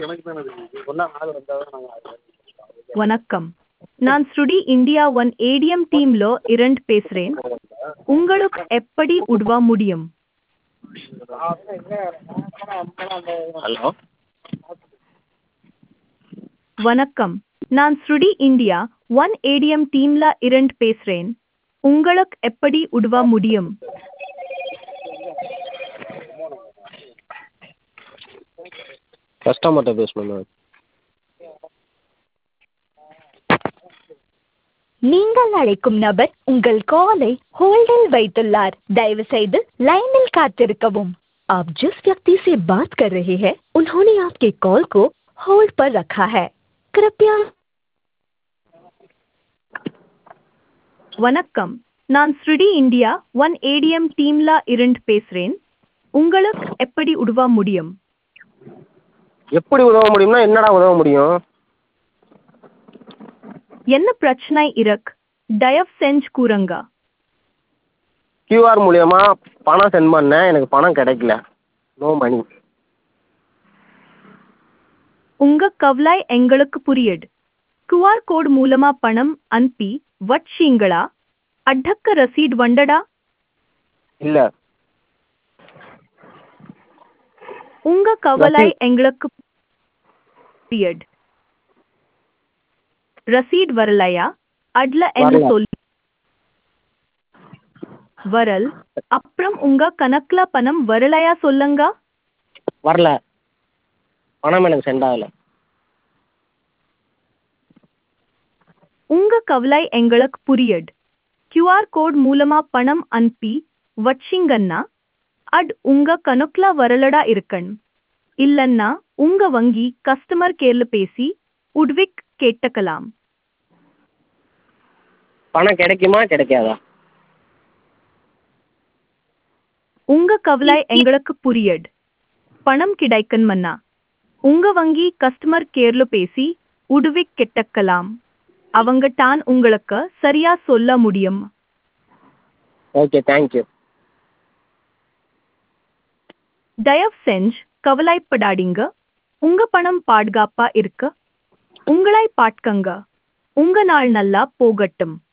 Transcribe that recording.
கணக்கு தானே இருக்குது ஒன்றா ஆள் வந்தால் தான் நாங்கள் வணக்கம் நான் ஸ்ருடி இந்தியா ஒன் ஏடிஎம் டீம்ல இரண்டு பேசுறேன் உங்களுக்கு எப்படி உதவ முடியும் ஹலோ வணக்கம் நான் ஸ்ருடி இந்தியா ஒன் ஏடிஎம் டீம்ல இரண்டு பேசுறேன் உங்களுக்கு எப்படி உதவ முடியும் கஸ்டமர்கிட்ட பேசணும் மேம் நீங்கள் அழைக்கும் நபர் உங்கள் காலை होल्डिल வைத்துள்ளார் दयவு செய்து लाइनिल காத்திருக்கவும் आप जिस व्यक्ति से बात कर रहे हैं उन्होंने आपके कॉल को होल्ड पर रखा है कृपया வணக்கம் நான் ஸ்ருடி இந்தியா ஒன் ஏடிஎம் டீம்ல இரண்டு பேசுறேன் உங்களுக்கு எப்படி உதவ முடியும் எப்படி உதவ முடியும்னா என்னடா உதவ முடியும் என்ன பிரச்சனை இருக்கு தயவு செஞ்சு கூறுங்க கியூஆர் மூலியமா பணம் சென்ட் பண்ணேன் எனக்கு பணம் கிடைக்கல நோ மணி உங்க கவலை எங்களுக்கு புரியுது QR கோட் மூலமா பணம் அனுப்பி வச்சீங்களா அடக்க ரசீட் வந்தடா இல்லை உங்க கவலை ரசீட். எங்களுக்கு புரியுது ரசீட் வரலையா அட்ல என்ன வரல. சொல்லி வரல் அப்புறம் உங்க கணக்குல பணம் வரலையா சொல்லுங்க வரல பணம் எனக்கு சென்ட் ஆகலை உங்க கவலை எங்களுக்கு புரியுது QR கோட் மூலமா பணம் அனுப்பி வச்சிங்கன்னா அட் உங்க கணக்குல வரலடா இருக்கணும் இல்லன்னா உங்க வங்கி கஸ்டமர் கேர்ல பேசி உட்விக் கேட்டுக்கலாம் பணம் கிடைக்குமா கிடைக்காதா உங்க கவலை எங்களுக்கு புரியுது பணம் கிடைக்கணுமன்னா உங்க வங்கி கஸ்டமர் கேர்ல பேசி உடுவிக் கெட்டக்கலாம் அவங்க தான் உங்களுக்கு சரியா சொல்ல முடியும் ஓகே தேங்க்யூ தயவு செஞ்சு கவலைப்படாதீங்க உங்க பணம் பாதுகாப்பா இருக்க உங்களை பாட்கங்க உங்க நாள் நல்லா போகட்டும்